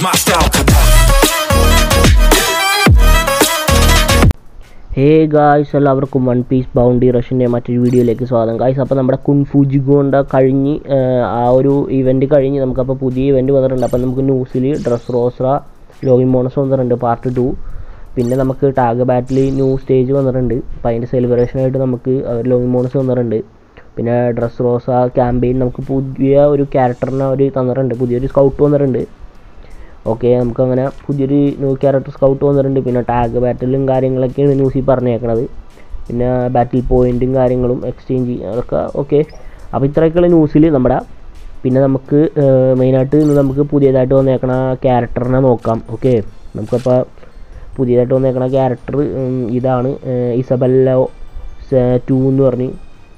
my style. Come on. Hey guys എല്ലാവർക്കും one piece bounty റഷിൻ്റെ മറ്റൊരു വീഡിയോയിലേക്ക് സ്വാഗതം ഗായ്സ് അപ്പോൾ നമ്മുടെ കുൻഫുജിഗോണ്ട കഴിഞ്ഞ് ആ, ആ ഒരു ഇവൻറ്റ് കഴിഞ്ഞ് നമുക്കപ്പോൾ പുതിയ ഇവൻറ്റ് വന്നിട്ടുണ്ട് അപ്പോൾ നമുക്ക് ന്യൂസിൽ ഡ്രസ് റോസ്ര ലോഗിൻ ബോണസ് വന്നിട്ടുണ്ട് പാർട്ട് ടു പിന്നെ നമുക്ക് ടാഗ് ബാറ്റിൽ ന്യൂ സ്റ്റേജ് വന്നിട്ടുണ്ട് അപ്പോൾ അതിൻ്റെ സെലിബ്രേഷനായിട്ട് നമുക്ക് ലോഗിൻ ബോണസ് വന്നിട്ടുണ്ട് പിന്നെ ഡ്രസ് റോസ ക്യാമ്പയിൻ നമുക്ക് പുതിയ ഒരു ക്യാരക്ടറിനെ അവർ തന്നിട്ടുണ്ട് പുതിയൊരു സ്കൗട്ട് വന്നിട്ടുണ്ട് ഓക്കെ നമുക്കങ്ങനെ പുതിയൊരു ന്യൂ ക്യാരക്ടർ സ്കൗട്ട് വന്നിട്ടുണ്ട് പിന്നെ ടാഗ് ബാറ്റിലും കാര്യങ്ങളൊക്കെയാണ് ന്യൂസിൽ പറഞ്ഞേക്കണത് പിന്നെ ബാറ്റിൽ പോയിൻറ്റും കാര്യങ്ങളും എക്സ്ചേഞ്ച് അതൊക്കെ ഓക്കെ അപ്പോൾ ഇത്രയൊക്കെയുള്ള ന്യൂസിൽ നമ്മുടെ പിന്നെ നമുക്ക് മെയിനായിട്ട് ഇന്ന് നമുക്ക് പുതിയതായിട്ട് വന്നേക്കണ ക്യാരക്ടറിനെ നോക്കാം ഓക്കെ നമുക്കപ്പോൾ പുതിയതായിട്ട് വന്നേക്കണ ക്യാരക്ടർ ഇതാണ് ഇസബല്ല ടു എന്ന് പറഞ്ഞ്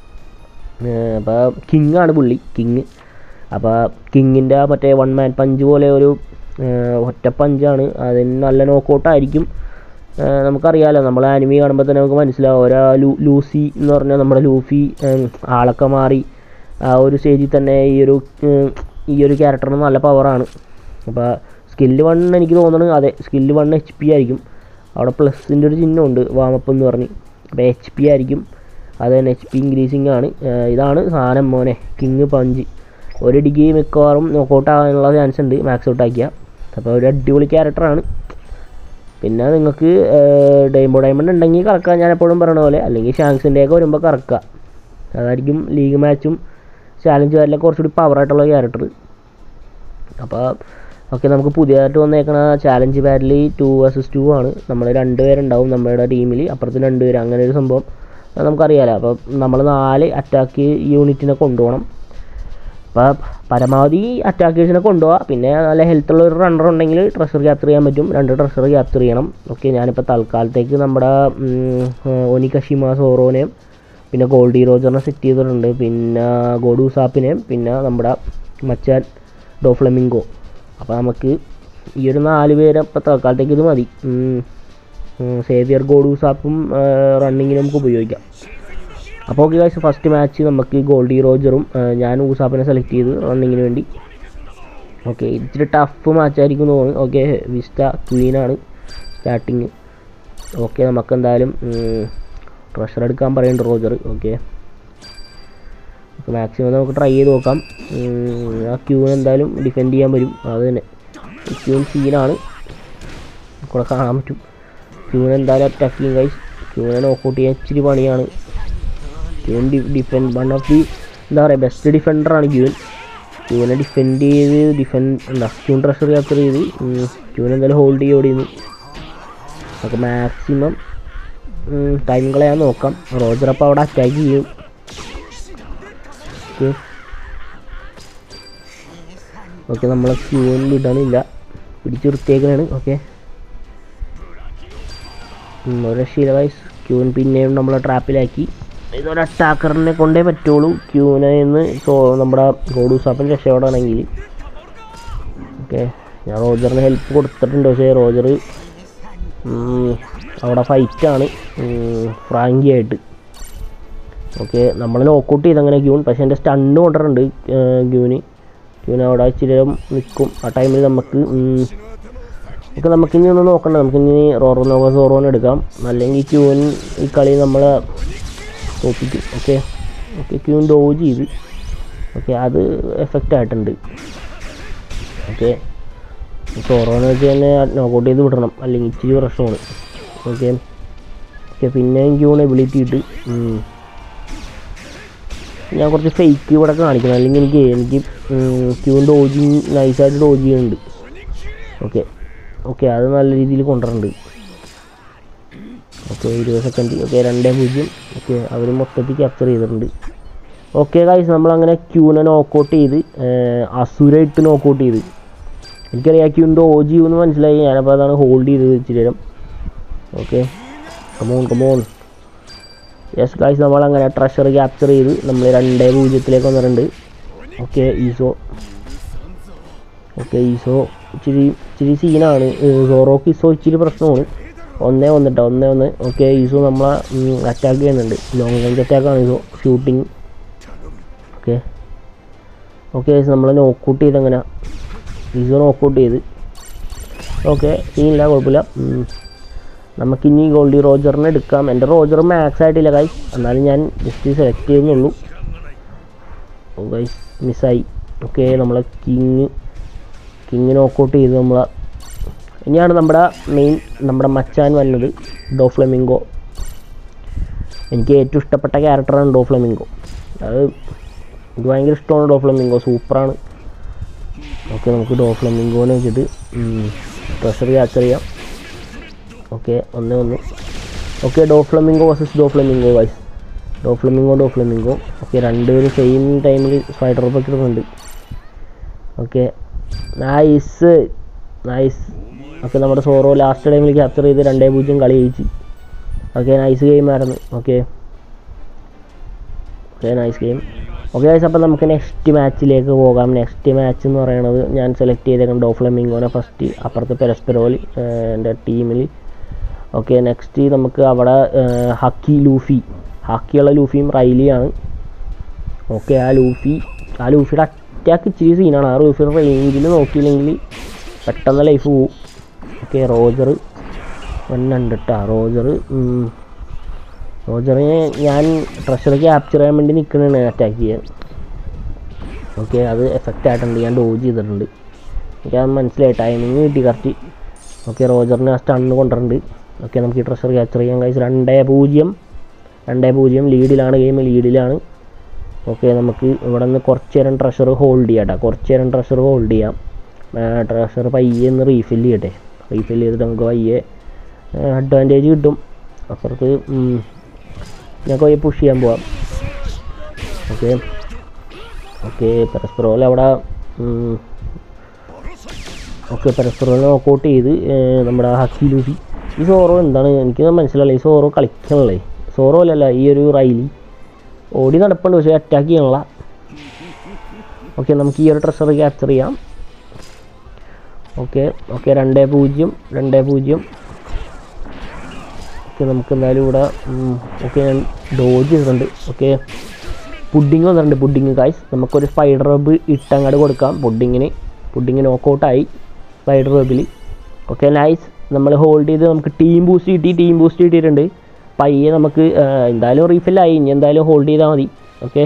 അപ്പോൾ കിങ് ആണ് പുള്ളി കിങ് അപ്പോൾ കിങ്ങിൻ്റെ മറ്റേ വൺ മാൻ പഞ്ച് പോലെ ഒരു ഏഹ് ഒറ്റ പഞ്ചാണ് അതിന് നല്ല നോക്കൗട്ടായിരിക്കും നമുക്കറിയാലോ നമ്മൾ ആനിമി കാണുമ്പോൾ തന്നെ നമുക്ക് മനസ്സിലാവും ഒരാ ലൂ ലൂസി എന്ന് പറഞ്ഞാൽ നമ്മുടെ ലൂഫി ഏഹ് ആളൊക്കെ മാറി ആ ഒരു സ്റ്റേജിൽ തന്നെ ഈ ഒരു ഏഹ് ഈ ഒരു ക്യാരക്ടറിന് നല്ല പവറാണ് അപ്പോൾ സ്കില്ല് വൺ എനിക്ക് തോന്നുന്നത് അതെ സ്കില്ല് വൺ എച്ച് പി ആയിരിക്കും അവിടെ പ്ലസിൻ്റെ ഒരു ചിഹ്നമുണ്ട് വാമപ്പ് എന്ന് പറഞ്ഞ് അപ്പോൾ എച്ച് പി ആയിരിക്കും അത് തന്നെ എച്ച് പി ഇൻക്രീസിങ് ആണ് ഏഹ് ഇതാണ് സാധനം മോനെ കിങ് പഞ്ച് ഒരു ഡിഗ്രി മിക്കവാറും നോക്കൗട്ട് ആകാനുള്ള ചാൻസ് ഉണ്ട് മാക്സ് ഔട്ട് ആക്കിയാൽ അപ്പോൾ ഒരു അടിപൊളി ക്യാരക്ടറാണ് പിന്നെ നിങ്ങൾക്ക് ഡൈമോ ഡയമണ്ട് ഉണ്ടെങ്കിൽ കറക്കുക ഞാൻ എപ്പോഴും പറയണ പോലെ അല്ലെങ്കിൽ ഷാങ്സിൻ്റെ ഒക്കെ വരുമ്പോൾ കറക്കുക അതായിരിക്കും ലീഗ് മാച്ചും ചാലഞ്ച് വാരിലൊക്കെ കുറച്ചുകൂടി പവറായിട്ടുള്ള ക്യാരക്ടർ അപ്പോൾ ഓക്കെ നമുക്ക് പുതിയതായിട്ട് വന്നേക്കണ challenge battle two versus two ആണ് നമ്മൾ രണ്ട് പേരുണ്ടാവും നമ്മുടെ ടീമിൽ അപ്പുറത്ത് രണ്ട് പേര് അങ്ങനെ ഒരു സംഭവം അത് നമുക്കറിയാലോ അപ്പോൾ നമ്മൾ നാല് അറ്റാക്ക് യൂണിറ്റിനെ കൊണ്ടുപോകണം അപ്പോൾ പരമാവധി അറ്റാക്കേഴ്സിനെ കൊണ്ടുപോകാം പിന്നെ നല്ല ഹെൽത്തുള്ള ഒരു റണ്ണർ ഉണ്ടെങ്കിൽ ട്രഷർ ക്യാപ്ചർ ചെയ്യാൻ പറ്റും രണ്ട് ട്രഷർ ക്യാപ്ചർ ചെയ്യണം ഓക്കെ ഞാനിപ്പോൾ തൽക്കാലത്തേക്ക് നമ്മുടെ ഒനികഷിമ സോറോനെയും പിന്നെ ഗോൾഡി റോജറിനെ സെറ്റ് ചെയ്തിട്ടുണ്ട് പിന്നെ ഗോഡൂസാപ്പിനെയും പിന്നെ നമ്മുടെ മച്ചാൻ ഡോഫ്ലമിങ്കോ അപ്പോൾ നമുക്ക് ഈ ഒരു നാല് പേരെ ഇപ്പോൾ തൽക്കാലത്തേക്ക് ഇത് മതി ഉം, ഉം, സേവിയർ ഗോഡൂസാപ്പും റണ്ണിങ്ങിന് നമുക്ക് ഉപയോഗിക്കാം അപ്പോൾ ഓക്കെ ഗൈസ് ഫസ്റ്റ് മാച്ച് നമുക്ക് ഗോൾഡി റോജറും ആ, ഞാൻ ഊസാപ്പിനെ സെലക്ട് ചെയ്ത് റണ്ണിങ്ങിന് വേണ്ടി ഓക്കെ ഇച്ചിരി ടഫ് മാച്ചായിരിക്കും തോന്നുന്നു ഓക്കെ വിസ്റ്റ ക്വീനാണ് സ്റ്റാർട്ടിങ് ഓക്കെ നമുക്ക് എന്തായാലും ട്രഷർ എടുക്കാൻ പറയുന്നുണ്ട് റോജർ ഓക്കെ അപ്പോൾ മാക്സിമം നമുക്ക് ട്രൈ ചെയ്ത് നോക്കാം ഉം, ആ ക്യൂന് എന്തായാലും ഡിഫെൻഡ് ചെയ്യാൻ വരും അത് തന്നെ ക്യൂൻ സീനാണ് കൂടെ കാണാൻ പറ്റും ക്യൂൻ എന്തായാലും അറ്റാക്ക് ചെയ്യും ഗൈസ് ക്യൂനെ നോക്കൗട്ട് ചെയ്യാൻ ഇച്ചിരി പണിയാണ് queen defend one of the എന്താ പറയുക ബെസ്റ്റ് ഡിഫെൻഡറാണ് ക്യൂൻ ക്യൂനെ ഡിഫെൻഡ് ചെയ്ത് ഡിഫെൻഡ് എന്താ ക്യൂൻ ട്രഷർ ക്യാപ്ചർ ചെയ്ത് ക്യൂൻ എന്തായാലും ഹോൾഡ് ചെയ്ത് ഓടിയുന്നു നമുക്ക് മാക്സിമം ടൈം കളയാൻ നോക്കാം റോജർ അപ്പോൾ അവിടെ അറ്റാക്ക് ചെയ്യും ഓക്കെ ഓക്കെ നമ്മളെ ക്യൂൻ വിടണില്ല പിടിച്ച് വൃത്തിയാക്കണാണ് ഓക്കെ ഒരു രക്ഷയില്ല വൈസ് ക്യൂൻ പിന്നെയും നമ്മളെ ട്രാപ്പിലാക്കി ഇതൊരു അറ്റാക്കറിനെ കൊണ്ടേ പറ്റുള്ളൂ ക്യൂനെ നിന്ന് സോ നമ്മുടെ ഗോഡൂസാപ്പൻ രക്ഷപ്പെടണമെങ്കിൽ ഓക്കെ ഞാൻ റോജറിന് ഹെൽപ്പ് കൊടുത്തിട്ടുണ്ട് പക്ഷേ റോജർ അവിടെ ഫൈറ്റാണ് ഫ്രാങ്കി ആയിട്ട് ഓക്കെ നമ്മൾ നോക്കൗട്ട് ചെയ്ത് അങ്ങനെ ക്യൂൺ പക്ഷേ എൻ്റെ സ്റ്റണ്ണ് കൊണ്ടിട്ടുണ്ട് ക്യൂന് ക്യൂന് അവിടെ ഇച്ചിരി നേരം നിൽക്കും ആ ടൈമിൽ നമുക്ക് ഉം, ഒക്കെ നമുക്കിനി ഒന്ന് നോക്കണ്ട നമുക്കിനി റോറോ നോവ സോറോൻ എടുക്കാം അല്ലെങ്കിൽ ക്യൂൻ ഈ കളി നമ്മൾ തോപ്പിക്കും ഓക്കെ ഓക്കെ ക്യൂൻ ഡോജ് ചെയ്ത് ഓക്കെ അത് എഫക്റ്റ് ആയിട്ടുണ്ട് ഓക്കെ സോറോന്ന് വെച്ച് തന്നെ നോക്കൗട്ട് ചെയ്ത് വിടണം അല്ലെങ്കിൽ ഇച്ചിരി പ്രശ്നമാണ് ഓക്കെ ഓക്കെ പിന്നെയും ക്യൂൺ എബിലിറ്റി ഇട്ട് ഉം. ഞാൻ കുറച്ച് ഫേക്ക് ഇവിടെ കാണിക്കണം അല്ലെങ്കിൽ എനിക്ക് എനിക്ക് ക്യൂൺ ഡോജി നൈസായിട്ട് ഡോജ് ചെയ്യുന്നുണ്ട് ഓക്കെ ഓക്കെ അത് നല്ല രീതിയിൽ കൊണ്ടുവരുന്നുണ്ട് ഓക്കെ ഇരുപത് സെക്കൻഡ് ഓക്കെ രണ്ടേ പൂജ്യം ഓക്കെ അവർ മൊത്തത്തിൽ ക്യാപ്ചർ ചെയ്തിട്ടുണ്ട് ഓക്കെ ഗൈസ് നമ്മളങ്ങനെ ക്യൂനെ നോക്കൗട്ട് ചെയ്ത് അസുര ഇട്ട് നോക്കൗട്ട് ചെയ്ത് എനിക്കറിയാം ക്യൂൻ്റെ ഓ ജി എന്ന് മനസ്സിലായി ഞാനപ്പോൾ അതാണ് ഹോൾഡ് ചെയ്തത് ഇച്ചിരി നേരം okay come on come on yes guys നമ്മളങ്ങനെ ട്രഷർ ക്യാപ്ചർ ചെയ്ത് നമ്മൾ രണ്ടേ പൂജ്യത്തിലേക്ക് വന്നിട്ടുണ്ട് ഓക്കെ ഈസോ ഓക്കെ ഈസോ ഇച്ചിരി ഇച്ചിരി സീനാണ് സോറോക്ക് ഈസോ ഇച്ചിരി പ്രശ്നമാണ് ഒന്നേ ഒന്നിട്ടോ ഒന്നേ ഒന്ന് ഓക്കെ ഈസോ നമ്മളെ അറ്റാക്ക് ചെയ്യുന്നുണ്ട് ലോങ് റേഞ്ച് അറ്റാക്കാണ് ഈസോ ഷൂട്ടിങ് ഓക്കെ ഓക്കെ നമ്മൾ നോക്കൗട്ട് ചെയ്ത് അങ്ങനെ ഈസോ നോക്കൗട്ട് ചെയ്ത് ഓക്കെ സീനില്ല കുഴപ്പമില്ല ഉം. നമുക്കിനി ഗോൾഡി റോജറിനെ എടുക്കാം എൻ്റെ റോജർ മാക്സ് ആയിട്ടില്ല ഗൈസ് എന്നാലും ഞാൻ ജസ്റ്റ് സെലക്ട് ചെയ്യുന്നുള്ളൂ ഓ ഗൈസ് മിസ്സായി ഓക്കെ നമ്മളെ കിങ് കിങ് നോക്കൗട്ട് ചെയ്ത് നമ്മളെ ഇനിയാണ് നമ്മുടെ മെയിൻ നമ്മുടെ മച്ചാൻ വന്നത് ഡോ ഫ്ലെമിംഗോ എനിക്ക് ഏറ്റവും ഇഷ്ടപ്പെട്ട ക്യാരക്ടറാണ് ഡോ ഫ്ലെമിംഗോ അത് എനിക്ക് ഭയങ്കര ഇഷ്ടമാണ് ഡോ ഫ്ലെമിംഗോ സൂപ്പറാണ് ഓക്കെ നമുക്ക് ഡോ ഫ്ലെമിംഗോനെ വെച്ചിട്ട് ട്രഷർ ക്യാച്ചർ ചെയ്യാം ഓക്കെ ഒന്ന് ഒന്ന് okay Doflamingo versus Doflamingo വൈസ് Doflamingo Doflamingo okay രണ്ടുപേരും സെയിം ടൈമിൽ സ്പൈഡർ ഒക്കെ ഇടുന്നുണ്ട് ഓക്കെ നൈസ് നൈസ് ഓക്കെ നമ്മുടെ സോറോ ലാസ്റ്റ് ടൈമിൽ ക്യാപ്ചർ ചെയ്ത് രണ്ടേ പൂജ്യം കളി ജയിച്ച് ഓക്കെ നൈസ് ഗെയിം ആയിരുന്നു okay okay nice game okay guys അപ്പോൾ നമുക്ക് നെക്സ്റ്റ് മാച്ചിലേക്ക് പോകാം നെക്സ്റ്റ് മാച്ച് എന്ന് പറയുന്നത് ഞാൻ സെലക്ട് ചെയ്തേക്കുന്നത് ഡോ ഫ്ലെമിംഗോനെ ഫസ്റ്റ് അപ്പുറത്ത് പെരസ്പെരോൽ എൻ്റെ ടീമിൽ ഓക്കെ നെക്സ്റ്റ് നമുക്ക് അവിടെ ഏഹ്, ഹക്കി ലൂഫി ഹക്കിയുള്ള ലൂഫിയും റൈലിയാണ് ഓക്കെ ആ ലൂഫി ആ ലൂഫിയുടെ അറ്റാക്ക് ഇച്ചിരി സീനാണ് ആ ലൂഫിയുടെ റേഞ്ചിൽ നോക്കിയില്ലെങ്കിൽ പെട്ടെന്ന് ലൈഫ് പോവും ഓക്കെ റോജർ വന്നുണ്ട് കേട്ടോ റോജർ റോജറിനെ ഞാൻ ട്രഷർ ക്യാപ്ചർ ചെയ്യാൻ വേണ്ടി നിൽക്കണതാണ് അറ്റാക്ക് ചെയ്യാൻ ഓക്കെ അത് എഫക്റ്റ് ആയിട്ടുണ്ട് ഞാൻ ഡോജ് ചെയ്തിട്ടുണ്ട് എനിക്കത് മനസ്സിലായി ടൈമിങ് കിട്ടി കറക്റ്റ് ഓക്കെ റോജറിനെ ആ സ്റ്റണ്ണ് കൊണ്ടുവരുന്നുണ്ട് ഓക്കെ നമുക്ക് ഈ ട്രഷർ ക്യാപ്ചർ ചെയ്യാൻ കഴിച്ചു രണ്ടേ പൂജ്യം രണ്ടേ പൂജ്യം ലീഡിലാണ് ഗെയിം ലീഡിലാണ് ഓക്കെ നമുക്ക് ഇവിടെ നിന്ന് കുറച്ച് നേരം ട്രഷർ ഹോൾഡ് ചെയ്യാം കേട്ടോ കുറച്ച് നേരം ട്രഷർ ഹോൾഡ് ചെയ്യാം ട്രഷർ പയ്യെ ഒന്ന് റീഫിൽ ചെയ്യട്ടെ റീഫിൽ ചെയ്തിട്ട് നമുക്ക് പയ്യെ അഡ്വാൻറ്റേജ് കിട്ടും അപ്പുറത്ത് ഉം, ഞങ്ങൾക്ക് പയ്യെ പുഷ് ചെയ്യാൻ പോവാം ഓക്കെ ഓക്കെ പരസ്പരം അവിടെ ഓക്കെ പരസ്പരം നോക്കൗട്ട് ചെയ്ത് ഏർ, നമ്മുടെ ഹക്കി ലൂഫി ഈ സോറോ എന്താണ് എനിക്ക് മനസ്സിലായില്ല ഈ സോറോ കളിക്കണല്ലേ സോറോ അല്ലല്ല ഈ ഒരു റൈലി ഓടി നടപ്പുണ്ട് പക്ഷേ അറ്റാക്ക് ചെയ്യണില്ല ഓക്കെ നമുക്ക് ഈ ഒരു ട്രഷർ ക്യാപ്ചർ ചെയ്യാം ഓക്കെ ഓക്കെ രണ്ടേ പൂജ്യം രണ്ടേ പൂജ്യം ഓക്കെ നമുക്ക് എന്തായാലും ഇവിടെ ഓക്കെ ഞാൻ ഡോജ് ചെയ്തിട്ടുണ്ട് ഓക്കെ പുഡിങ് വന്നിട്ടുണ്ട് പുഡിങ് കായ്സ് നമുക്കൊരു സ്പൈഡർ വെബ് ഇട്ടങ്ങോട്ട് കൊടുക്കാം പുഡിങ്ങിന് പുഡിങ് നോക്കൗട്ടായി സ്പൈഡർ വെബിൽ ഓക്കെ നൈസ് നമ്മൾ ഹോൾഡ് ചെയ്ത് നമുക്ക് ടീം ബൂസ്റ്റ് കിട്ടി ടീം ബൂസ്റ്റ് കിട്ടിയിട്ടുണ്ട് പയ്യെ നമുക്ക് ആ, എന്തായാലും റീഫില്ലായി ഇനി എന്തായാലും ഹോൾഡ് ചെയ്താൽ മതി ഓക്കെ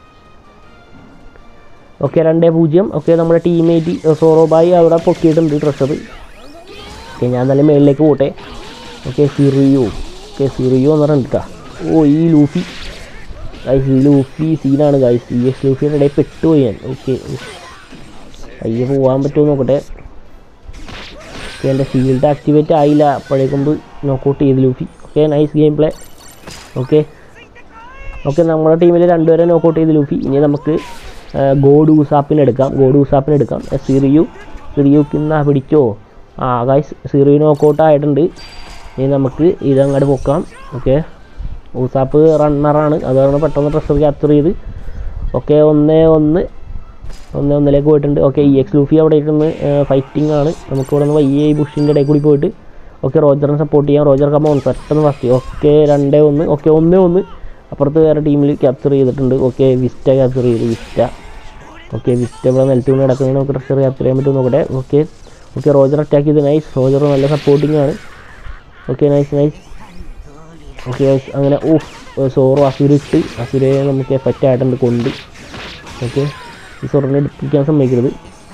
ഓക്കെ രണ്ടേ പൂജ്യം ഓക്കെ നമ്മുടെ ടീമേറ്റ് സോറോബായി അവിടെ പൊക്കിയിട്ടുണ്ട് ട്രഷർ ഓക്കെ ഞാൻ എന്തായാലും മേളിലേക്ക് പോട്ടെ ഓക്കെ സിറിയോ ഓക്കെ സിറിയോ എന്ന് പറഞ്ഞിട്ടാ ഓ ഈ ലൂഫി ഗൈസ് ഈ ലൂഫി സീനാണ് ഗൈസ് ഈ എസ് ലൂഫിയുടെ ഇടയിൽ പെട്ടുപോയി ഞാൻ ഓക്കെ അയ്യ പോകാൻ പറ്റുമോ നോക്കട്ടെ ഓക്കെ എൻ്റെ ഫീൽഡ് ആക്ടിവേറ്റ് ആയില്ല അപ്പോഴേക്കുമ്പ് നോക്കൗട്ട് ചെയ്ത് Luffy okay nice game play okay okay നമ്മുടെ ടീമിൽ രണ്ടുപേരെ നോക്കൗട്ട് ചെയ്ത് ലൂഫി ഇനി നമുക്ക് ഗോഡ് ഊസാപ്പിന് എടുക്കാം ഗോഡ് ഊസാപ്പിന് എടുക്കാം ഏ, സിറിയു സിറിയുക്ക് ഇന്നാ പിടിച്ചോ ആ ഗൈസ് സിറിയു നോക്കൗട്ട് ആയിട്ടുണ്ട് ഇനി നമുക്ക് ഇതങ്ങോട്ട് പൊക്കാം ഓക്കെ ഊസാപ്പ് റണ്ണറാണ് അതാണ് പെട്ടെന്ന് പ്രഷർ ക്യാപ്ചർ ചെയ്ത് ഓക്കെ ഒന്ന് ഒന്ന് ഒന്ന് ഒന്നിലേക്ക് പോയിട്ടുണ്ട് ഓക്കെ ഇ എക്സ് ലൂഫി അവിടെ ഇരുന്ന് ഫൈറ്റിംഗ് ആണ് നമുക്ക് ഇവിടെ നിന്ന് വയ്യ ഈ ബുഷിൻ്റെ ഇടയിൽ കൂടി പോയിട്ട് ഓക്കെ റോജറിനെ സപ്പോർട്ട് ചെയ്യാം റോജർ കമോൺ പെട്ടെന്ന് ഫസ്റ്റ് ഓക്കെ രണ്ടേ ഒന്ന് ഓക്കെ ഒന്നേ ഒന്ന് അപ്പുറത്ത് വേറെ ടീമിൽ ക്യാപ്ചർ ചെയ്തിട്ടുണ്ട് ഓക്കെ വിസ്റ്റ ക്യാപ്ചർ ചെയ്തു വിസ്റ്റ ഓക്കെ വിസ്റ്റ ഇവിടെ നിലത്ത് വീണ് കിടക്കുന്നതിന് നമുക്ക് ട്രഷർ ക്യാപ്ചർ ചെയ്യാൻ പറ്റും നോക്കട്ടെ ഓക്കെ ഓക്കെ റോജർ അറ്റാക്ക് ചെയ്ത് നൈസ് റോജർ നല്ല സപ്പോർട്ടിങ് ആണ് ഓക്കെ നൈസ് നൈസ് ഓക്കെ അങ്ങനെ ഓ സോറോ അസുരിട്ട് അസുരയെ നമുക്ക് എഫക്റ്റ് ആയിട്ടുണ്ട് കൊണ്ട് ഓക്കെ ഈ സോറിനെ എടുപ്പിക്കാൻ സമ്മതിക്കരുത്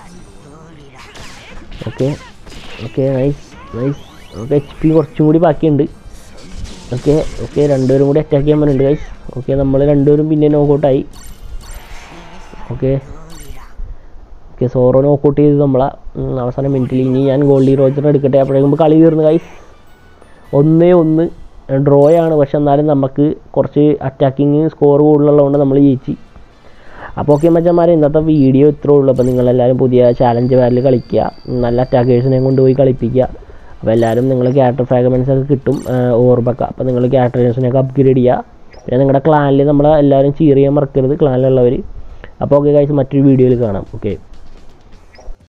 okay okay nice nice okay H P കുറച്ചും കൂടി ബാക്കിയുണ്ട് ഓക്കെ ഓക്കെ രണ്ടുപേരും കൂടി അറ്റാക്ക് ചെയ്യാൻ പറ്റുന്നുണ്ട് ഗൈസ് ഓക്കെ നമ്മൾ രണ്ടുപേരും പിന്നെ നോക്കൗട്ടായി ഓക്കെ ഓക്കെ സോറോ നോക്കൗട്ട് ചെയ്ത് നമ്മളെ ഉം, അവസാന മിനിറ്റിൽ ഇനി ഞാൻ ഗോൾഡി റോജറിനെ എടുക്കട്ടെ അപ്പോഴേക്കും കളി തീർന്നു ഗൈസ് ഒന്നേ ഒന്ന് ഡ്രോ ആണ് പക്ഷെ എന്നാലും നമുക്ക് കുറച്ച് അറ്റാക്കിങ് സ്കോർ കൂടുതലുള്ളതുകൊണ്ട് നമ്മൾ ജയിച്ചു അപ്പോൾ ഓക്കെ മച്ചന്മാരെ ഇന്നത്തെ വീഡിയോ ഇത്രേ ഉള്ളൂ അപ്പോൾ നിങ്ങളെല്ലാവരും പുതിയ ചാലഞ്ച് വാലിൽ കളിക്കുക നല്ല അറ്റാക്കേഴ്സിനെ കൊണ്ടുപോയി കളിപ്പിക്കുക അപ്പോൾ എല്ലാവരും നിങ്ങൾ ക്യാരക്ടർ ഫ്രാഗ്മെൻസ് ഒക്കെ കിട്ടും ഓർബക്ക അപ്പോൾ നിങ്ങൾ ക്യാരക്ടേഴ്സിനൊക്കെ അപ്ഗ്രേഡ് ചെയ്യുക പിന്നെ നിങ്ങളുടെ ക്ലാനിൽ നമ്മളെ എല്ലാവരും ചീർ ചെയ്യാൻ മറക്കരുത് ക്ലാനിലുള്ളവർ അപ്പോൾ ഓക്കെ കാഴ്ച മറ്റൊരു വീഡിയോയിൽ കാണാം ഓക്കെ